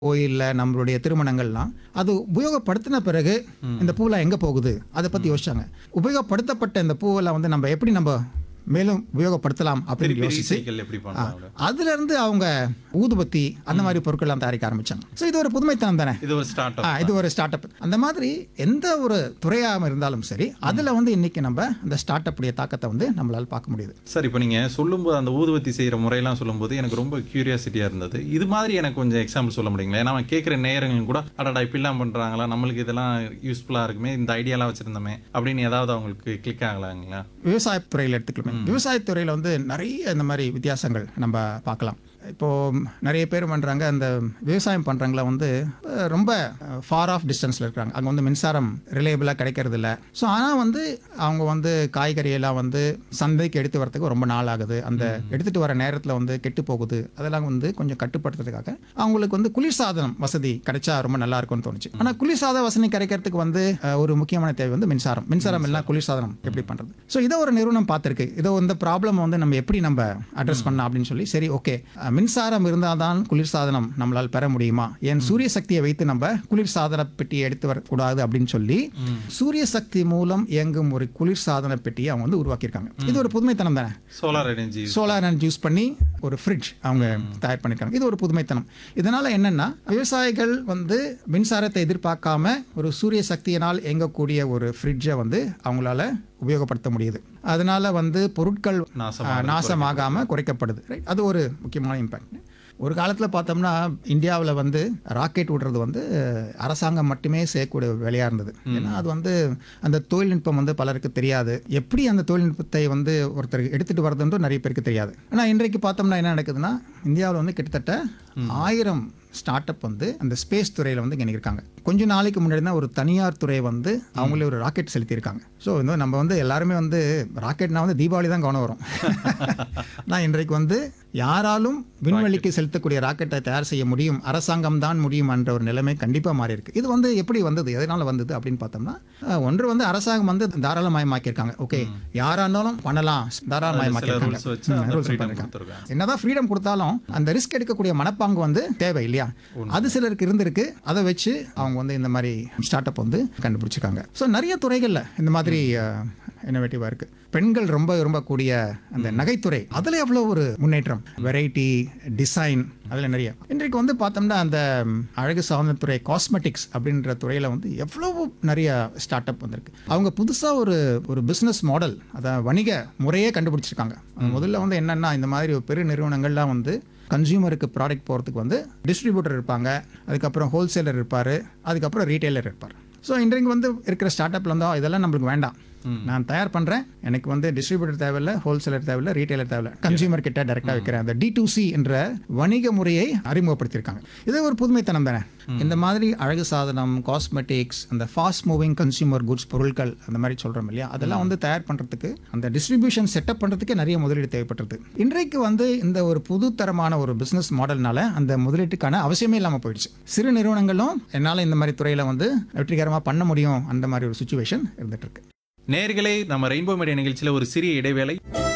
கோயில்ல நம்மளுடைய திருமணங்கள்லாம் அது உபயோகப்படுத்தின பிறகு இந்த பூவெல்லாம் எங்க போகுது அதை பத்தி யோசிச்சாங்க உபயோகப்படுத்தப்பட்ட இந்த பூவெல்லாம் வந்து நம்ம எப்படி நம்ம மேலும் உபயோகப்படுத்தலாம் அப்படின்னு திருப்பி யோசிச்சு ரீசைக்கிள் எப்படி பண்ணலாம் அதுல இருந்து அவங்க ஊதுபத்தி அந்த மாதிரி பொருட்கள்லாம் தயாரிக்க ஆரம்பிச்சாங்க ஸோ இது ஒரு புதுமைத்தனம் தானே இது ஒரு ஸ்டார்ட் ஆ, இது ஒரு ஸ்டார்ட் அப் அந்த மாதிரி எந்த ஒரு துறையாக இருந்தாலும் சரி அதுல வந்து இன்னைக்கு நம்ம இந்த ஸ்டார்ட் உடைய தாக்கத்தை வந்து நம்மளால பார்க்க முடியுது சார் இப்போ நீங்க சொல்லும்போது அந்த ஊதுவத்தி செய்யற முறையெல்லாம் சொல்லும்போது எனக்கு ரொம்ப கியூரியாசிட்டியா இருந்தது இது மாதிரி எனக்கு கொஞ்சம் எக்ஸாம்பிள் சொல்ல முடியுங்களா ஏன்னா அவன் கேட்குற நேரங்களும் கூட அடடா இப்படிலாம் பண்றாங்களா நம்மளுக்கு இதெல்லாம் யூஸ்ஃபுல்லா இருக்குமே இந்த ஐடியாலாம் வச்சிருந்தோமே அப்படின்னு ஏதாவது அவங்களுக்கு கிளிக் ஆகலாங்களா விவசாயத்துறையில் எடுத்துக்கலாமே விவசாயத்துறையில் வந்து நிறைய இந்த மாதிரி வித்தியாசங்கள் நம்ம பார்க்கலாம் இப்போ நிறைய பேர் பண்றாங்க அந்த விவசாயம் பண்றவங்கள வந்து அஹ், ரொம்ப ஃபார் ஆஃப் டிஸ்டன்ஸ்ல இருக்காங்க அங்கே வந்து மின்சாரம் ரிலேபிளாக கிடைக்கிறது இல்ல ஸோ ஆனால் வந்து அவங்க வந்து காய்கறி எல்லாம் வந்து சந்தைக்கு எடுத்து வரதுக்கு ரொம்ப நாள் ஆகுது அந்த எடுத்துட்டு வர நேரத்தில் வந்து கெட்டு போகுது அதெல்லாம் வந்து கொஞ்சம் கட்டுப்படுத்துறதுக்காக அவங்களுக்கு வந்து குளிர்சாதனம் வசதி கிடைச்சா ரொம்ப நல்லா இருக்கும்னு தோணுச்சு ஆனால் குளிர்சாத வசதி கிடைக்கிறதுக்கு வந்து அஹ், ஒரு முக்கியமான தேவை வந்து மின்சாரம் மின்சாரம் எல்லாம் குளிர்சாதனம் எப்படி பண்றது ஸோ இதை ஒரு நிறுவனம் பார்த்துருக்கு இதோ இந்த ப்ராப்ளம் வந்து நம்ம எப்படி நம்ம அட்ரஸ் பண்ணலாம் அப்படின்னு சொல்லி சரி ஓகே மின்சாரம் இருந்தால் தான் குளிர்சாதனம் நம்மளால் பெற முடியுமா ஏன் சூரிய சக்தியை வைத்து நம்ம குளிர்சாதன பெட்டியை எடுத்து வரக்கூடாது அப்படின்னு சொல்லி சூரிய சக்தி மூலம் இயங்கும் ஒரு குளிர்சாதன பெட்டியை அவங்க வந்து உருவாக்கியிருக்காங்க இது ஒரு புதுமைத்தனம் தானே solar energy solar energy use பண்ணி ஒரு ஃப்ரிட்ஜ் அவங்க தயார் பண்ணியிருக்காங்க இது ஒரு புதுமைத்தனம் இதனால என்னன்னா விவசாயிகள் வந்து மின்சாரத்தை எதிர்பார்க்காம ஒரு சூரிய சக்தியினால் இயங்கக்கூடிய ஒரு ஃப்ரிட்ஜை வந்து அவங்களால உபயோகப்படுத்த முடியுது அதனால வந்து பொருட்கள் நாசமாக ஆஹ், நாசமாகாம குறைக்கப்படுது ரைட் அது ஒரு முக்கியமான இம்பாக்ட் ஒரு காலத்தில் பார்த்தோம்னா இந்தியாவில் வந்து ராக்கெட் விடுறது வந்து அரசாங்கம் மட்டுமே செய்யக்கூடிய வேலையாக இருந்தது ஏன்னா அது வந்து அந்த தொழில்நுட்பம் வந்து பலருக்கு தெரியாது எப்படி அந்த தொழில்நுட்பத்தை வந்து ஒருத்தர் எடுத்துகிட்டு வரதுன்றது நிறைய பேருக்கு தெரியாது ஆனால் இன்றைக்கு பார்த்தோம்னா என்ன நடக்குதுன்னா இந்தியாவில் வந்து கிட்டத்தட்ட ஆயிரம் ஸ்டார்ட் அப் வந்து அந்த ஸ்பேஸ் துறையில் வந்து இங்கே இருக்காங்க கொஞ்ச நாளைக்கு முன்னாடி தான் ஒரு தனியார் துறை வந்து அவங்களே ஒரு ராக்கெட் செலுத்தியிருக்காங்க ஸோ வந்து நம்ம வந்து எல்லாருமே வந்து ராக்கெட்னா வந்து தீபாவளி தான் கவனம் வரும் நான் இன்றைக்கு வந்து யாராலும் விண்வெளிக்கு செலுத்தக்கூடிய ராக்கெட்டை தயார் செய்ய முடியும் அரசாங்கம் தான் முடியும் என்ற ஒரு நிலைமை கண்டிப்பாக மாறி இருக்கு இது வந்து எப்படி வந்தது எதனால வந்தது அப்படின்னு பார்த்தோம்னா அஹ், ஒன்று வந்து அரசாங்கம் வந்து தாராளமயமாக்கியிருக்காங்க ஓகே யாரா இருந்தாலும் பண்ணலாம் தாராளமயமாக்கியிருக்காங்க rules வச்சு ம், அந்த rules freedom பண்ணிருக்காங்க. கொடுத்திருக்காங்க. என்னதான் ஃப்ரீடம் கொடுத்தாலும் அந்த ரிஸ்க் எடுக்கக்கூடிய மனப்பாங்கு வந்து தேவை இல்லையா அது சிலருக்கு இருந்திருக்கு அதை வச்சு அவங்க வந்து இந்த மாதிரி ஸ்டார்ட் அப் வந்து கண்டுபிடிச்சிருக்காங்க ஸோ நிறைய துறைகளில் இந்த மாதிரி இன்னோவேட்டிவாக இருக்கு பெண்கள் ரொம்ப விரும்பக்கூடிய அந்த நகைத்துறை அதில் எவ்வளோ ஒரு முன்னேற்றம் வெரைட்டி டிசைன் அதில் நிறைய இன்றைக்கு வந்து பார்த்தோம்னா அந்த ம், அழகு சாதன துறை காஸ்மெட்டிக்ஸ் அப்படின்ற துறையில் வந்து எவ்வளவு நிறைய ஸ்டார்ட் அப் வந்திருக்கு அவங்க புதுசாக ஒரு ஒரு பிஸ்னஸ் மாடல் அதான் வணிக முறையே கண்டுபிடிச்சிருக்காங்க அது முதல்ல வந்து என்னன்னா இந்த மாதிரி ஒரு பெரிய நிறுவனங்கள்லாம் வந்து கன்சியூமருக்கு ப்ராடக்ட் போகிறதுக்கு வந்து டிஸ்ட்ரிபியூட்டர் இருப்பாங்க அதுக்கப்புறம் ஹோல்சேலர் இருப்பார் அதுக்கப்புறம் ரீட்டைலர் இருப்பார் ஸோ இன்றைக்கு வந்து இருக்கிற ஸ்டார்ட் அப்ல வந்து இதெல்லாம் நம்மளுக்கு வேண்டாம் நான் தயார் பண்ணுறேன் எனக்கு வந்து டிஸ்ட்ரிபியூட்டர் தேவையில்ல ஹோல்சேலர் தேவையில்ல ரீட்டைலர் தேவையில்ல கன்சியூமர் கிட்ட டைரெக்டாக வைக்கிறேன் அந்த டி டு சி என்ற வணிக முறையை அறிமுகப்படுத்தியிருக்காங்க இது ஒரு புதுமைத்தனம் தானே இந்த மாதிரி அழகு சாதனம் காஸ்மெட்டிக்ஸ் அந்த ஃபாஸ்ட் மூவிங் கன்சியூமர் குட்ஸ் பொருட்கள் அந்த மாதிரி சொல்கிறோம் இல்லையா அதெல்லாம் வந்து தயார் பண்ணுறதுக்கு அந்த டிஸ்ட்ரிபியூஷன் செட்டப் பண்ணுறதுக்கே நிறைய முதலீடு தேவைப்பட்டது இன்றைக்கு வந்து இந்த ஒரு புது தரமான ஒரு பிஸ்னஸ் மாடல்னால அந்த முதலீட்டுக்கான அவசியமே இல்லாமல் போயிடுச்சு சிறு நிறுவனங்களும் என்னால் இந்த மாதிரி துறையில் வந்து வெற்றிகரமாக பண்ண முடியும் அந்த மாதிரி ஒரு சுச்சுவேஷன் இருந்துட்டு இருக்கு நேர்களே நம்ம ரெயின்போ மீடியா நிகழ்ச்சியில் ஒரு சிறிய இடைவேளை